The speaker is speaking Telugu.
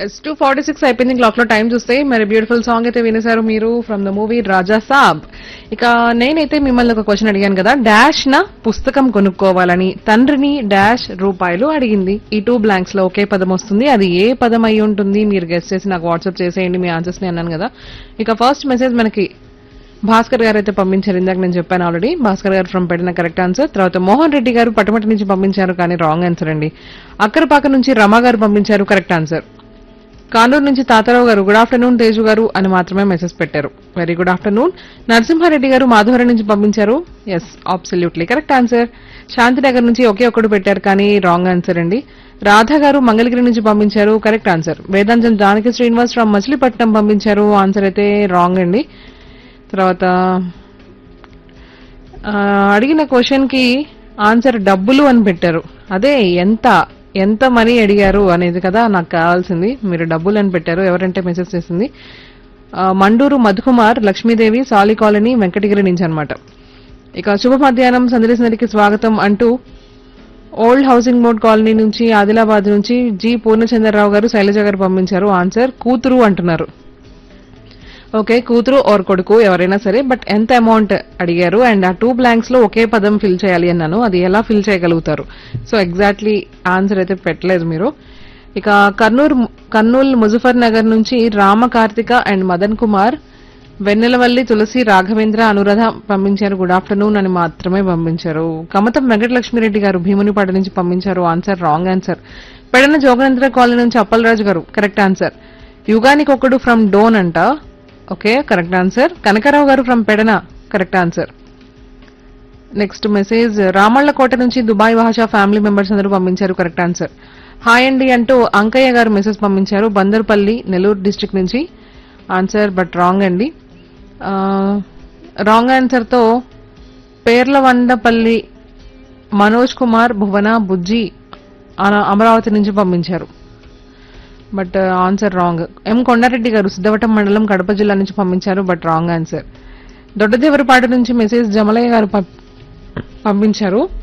ఎస్ టూ ఫార్టీ సిక్స్ అయిపోయింది క్లాక్ లో టైం చూస్తే మరి బ్యూటిఫుల్ సాంగ్ అయితే వినేశారు మీరు from the movie Raja Saab ఇక నేనైతే మిమ్మల్ని ఒక క్వశ్చన్ అడిగాను కదా డాష్ నా పుస్తకం కొనుక్కోవాలని తండ్రిని డాష్ రూపాయలు అడిగింది ఈ టూ బ్లాంక్స్ లో ఒకే పదం వస్తుంది అది ఏ పదం అయి ఉంటుంది మీరు గెస్ట్ చేసి నాకు వాట్సాప్ చేసేయండి మీ ఆన్సర్స్ ని అన్నాను కదా ఇక ఫస్ట్ మెసేజ్ మనకి భాస్కర్ గారు అయితే పంపించారు ఇందాక నేను చెప్పాను ఆల్రెడీ భాస్కర్ గారు ఫ్రమ్ పెట్టిన కరెక్ట్ ఆన్సర్ తర్వాత మోహన్ రెడ్డి గారు పటమటి నుంచి పంపించారు కానీ రాంగ్ ఆన్సర్ అండి అక్కరపాక నుంచి రమా గారు పంపించారు కరెక్ట్ ఆన్సర్ కానూరు నుంచి తాతారావు గారు గుడ్ ఆఫ్టర్నూన్ తేజు గారు అని మాత్రమే మెసేజ్ పెట్టారు వెరీ గుడ్ ఆఫ్టర్నూన్ నరసింహారెడ్డి గారు మాధవరం నుంచి పంపించారు yes absolutely correct answer Shantinagar నుంచి ఒకే ఒక్కడు పెట్టారు కానీ రాంగ్ ఆన్సర్ అండి రాధా గారు మంగళగిరి నుంచి పంపించారు కరెక్ట్ ఆన్సర్ వేదాంతం జానకి శ్రీనివాస్ రావు మచిలీపట్నం పంపించారు ఆన్సర్ అయితే రాంగ్ అండి తర్వాత ఆ, అడిగిన క్వశ్చన్ కి ఆన్సర్ డబ్బులు అని పెట్టారు అదే ఎంత ఎంత మనీ అడిగారు అనేది కదా నాకు కావాల్సింది మీరు డబ్బులు అని పెట్టారు ఎవరంటే మెసేజ్ చేసింది ఆ, మండూరు మధుకుమార్ లక్ష్మీదేవి సాలి కాలనీ వెంకటగిరి నుంచి అన్నమాట ఇక శుభ మధ్యాహ్నం సందర్శనకి స్వాగతం అంటూ ఓల్డ్ హౌసింగ్ బోర్డ్ కాలనీ నుంచి ఆదిలాబాద్ నుంచి జి పూర్ణచంద్రరావు గారు శైలజ గారు పంపించారు ఆన్సర్ కూతురు అంటున్నారు ఓకే కూతురు ఆర్ కొడుకు ఎవరైనా సరే బట్ ఎంత అమౌంట్ అడిగారు అండ్ ఆ టూ బ్లాంక్స్ లో ఒకే పదం ఫిల్ చేయాలి అన్నాను అది ఎలా ఫిల్ చేయగలుగుతారు సో ఎగ్జాక్ట్లీ ఆన్సర్ అయితే పెట్టలేదు మీరు ఇక కర్నూలు కర్నూలు ముజఫర్ నగర్ నుంచి రామ కార్తిక అండ్ మదన్ కుమార్ వెన్నెలవల్లి తులసి రాఘవేంద్ర అనురాధ పంపించారు గుడ్ ఆఫ్టర్నూన్ అని మాత్రమే పంపించారు కమతం వెంకటలక్ష్మిరెడ్డి గారు భీమునిపాట నుంచి పంపించారు answer wrong answer Pedana Joganendra colony నుంచి అప్పలరాజు గారు కరెక్ట్ ఆన్సర్ యుగానికి ఒకడు ఫ్రమ్ డోన్ అంట okay correct answer Kanakarao garu from Pedana correct answer next message Ramallakota నుంచి దుబాయ్ భాషా ఫ్యామిలీ మెంబర్స్ అందరూ పంపించారు కరెక్ట్ ఆన్సర్ హాయ్ అండి అంటూ అంకయ్య గారు మెసేజ్ పంపించారు బందర్పల్లి నెల్లూరు డిస్ట్రిక్ట్ నుంచి ఆన్సర్ బట్ రాంగ్ అండి రాంగ్ ఆన్సర్తో పేర్లవండపల్లి మనోజ్ కుమార్ భువన బుజ్జి అన- అమరావతి నుంచి పంపించారు but answer wrong M Kondareddy garu Siddhavatam మండలం కడప జిల్లా నుంచి పంపించారు బట్ రాంగ్ ఆన్సర్ దొడ్డదేవరపాటి నుంచి మెసేజ్ జమలయ్య గారు పం- పంపించారు